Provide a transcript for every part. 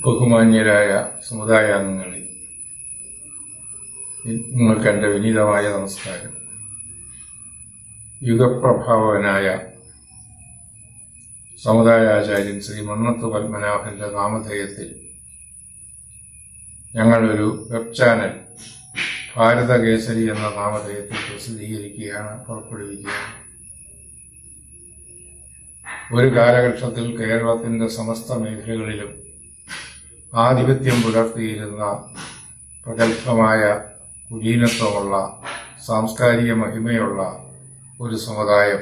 ബഹുമാന്യരായ സമുദായാംഗങ്ങളെ നിങ്ങൾക്ക് എൻ്റെ വിനീതമായ നമസ്കാരം യുഗപ്രഭാവനായ സമുദായാചാര്യൻ ശ്രീ മണ്ണത്ത് പത്മനാഭന്റെ നാമധേയത്തിൽ ഞങ്ങളൊരു വെബ് ചാനൽ ഭാരതകേസരി എന്ന നാമധേയത്തിൽ പ്രസിദ്ധീകരിക്കുകയാണ് പുറപ്പെടുവിക്കുകയാണ് ഒരു കാലഘട്ടത്തിൽ കേരളത്തിന്റെ സമസ്ത മേഖലകളിലും ആധിപത്യം പുലർത്തിയിരുന്ന പ്രഗത്ഭമായ കുലീനത്വമുള്ള സാംസ്കാരിക മഹിമയുള്ള ഒരു സമുദായം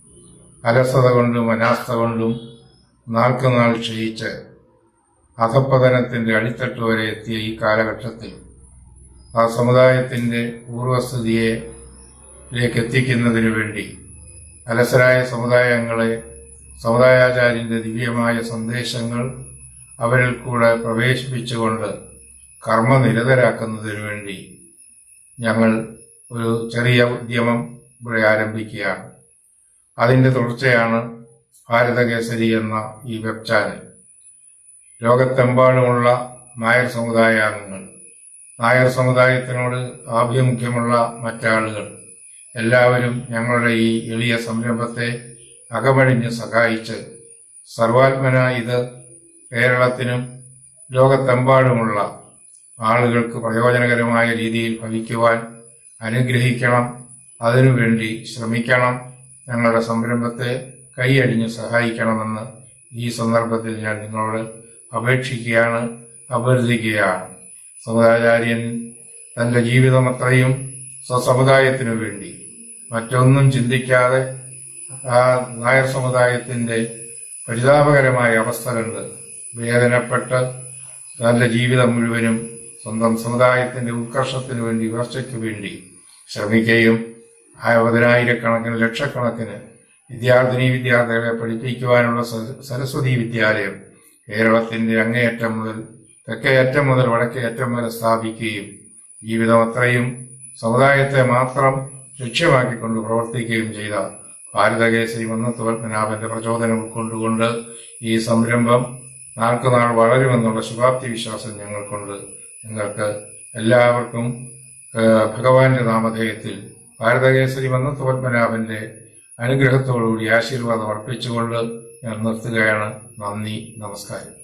അലസത കൊണ്ടും അനാസ്ഥ കൊണ്ടും നാൾക്കുനാൾ ക്ഷയിച്ച് അധപ്പതനത്തിന്റെ അടിത്തട്ട് വരെ എത്തിയ ഈ കാലഘട്ടത്തിൽ ആ സമുദായത്തിന്റെ പൂർവസ്ഥിതിയെ ലേക്ക് എത്തിക്കുന്നതിനു വേണ്ടി അലസരായ സമുദായങ്ങളെ സമുദായാചാര്യന്റെ ദിവ്യമായ സന്ദേശങ്ങൾ അവരിൽ കൂടെ പ്രവേശിപ്പിച്ചുകൊണ്ട് കർമ്മനിരതരാക്കുന്നതിനു വേണ്ടി ഞങ്ങൾ ഒരു ചെറിയ ഉദ്യമം ഇവിടെ ആരംഭിക്കുകയാണ് അതിന്റെ തുടർച്ചയാണ് ഭാരതകേസരി എന്ന ഈ വെബ് ചാനൽ ലോകത്തെമ്പാടുമുള്ള നായർ സമുദായാംഗങ്ങൾ നായർ സമുദായത്തിനോട് ആഭിമുഖ്യമുള്ള മറ്റാളുകൾ എല്ലാവരും ഞങ്ങളുടെ ഈ എളിയ സംരംഭത്തെ അകമഴിഞ്ഞ് സഹായിച്ച് സർവാത്മന ഇത് കേരളത്തിനും ലോകത്തെമ്പാടുമുള്ള ആളുകൾക്ക് പ്രയോജനകരമായ രീതിയിൽ ഭവിക്കുവാൻ അനുഗ്രഹിക്കണം അതിനുവേണ്ടി ശ്രമിക്കണം ഞങ്ങളുടെ സംരംഭത്തെ കൈയടിഞ്ഞ് സഹായിക്കണമെന്ന് ഈ സന്ദർഭത്തിൽ ഞാൻ നിങ്ങളോട് അപേക്ഷിക്കുകയാണ് അഭ്യർത്ഥിക്കുകയാണ് സമുദാചാര്യൻ തന്റെ ജീവിതം അത്രയും സ്വസമുദായത്തിനു വേണ്ടി മറ്റൊന്നും ചിന്തിക്കാതെ ആ നായർ സമുദായത്തിന്റെ പരിതാപകരമായ അവസ്ഥ കണ്ട് വേദനപ്പെട്ട് തന്റെ ജീവിതം മുഴുവനും സ്വന്തം സമുദായത്തിന്റെ ഉത്കർഷത്തിനു വേണ്ടി ഉയർച്ചയ്ക്ക് വേണ്ടി ശ്രമിക്കുകയും ആ പതിനായിരക്കണക്കിന് ലക്ഷക്കണക്കിന് വിദ്യാർത്ഥിനി വിദ്യാർത്ഥികളെ പഠിപ്പിക്കുവാനുള്ള സ- സരസ്വതി വിദ്യാലയം കേരളത്തിന്റെ അങ്ങേയറ്റം മുതൽ തെക്കേയറ്റം മുതൽ വടക്കേയറ്റം വരെ സ്ഥാപിക്കുകയും ജീവിതം അത്രയും സമുദായത്തെ മാത്രം ലക്ഷ്യമാക്കിക്കൊണ്ട് പ്രവർത്തിക്കുകയും ചെയ്ത ഭാരതകേസരി മന്നത്ത് പത്മനാഭന്റെ പ്രചോദനം ഉൾക്കൊണ്ടുകൊണ്ട് ഈ സംരംഭം നാൾക്കുനാൾ വളരുമെന്നുള്ള ശുഭാപ്തി വിശ്വാസം ഞങ്ങൾക്കുണ്ട് നിങ്ങൾക്ക് എല്ലാവർക്കും ഏഹ്, ഭഗവാന്റെ നാമധേയത്തിൽ ഭാരതകേസരി മന്നത്ത് പത്മനാഭന്റെ അനുഗ്രഹത്തോടുകൂടി ആശീർവാദം അർപ്പിച്ചുകൊണ്ട് ഞാൻ നിർത്തുകയാണ് നന്ദി നമസ്കാരം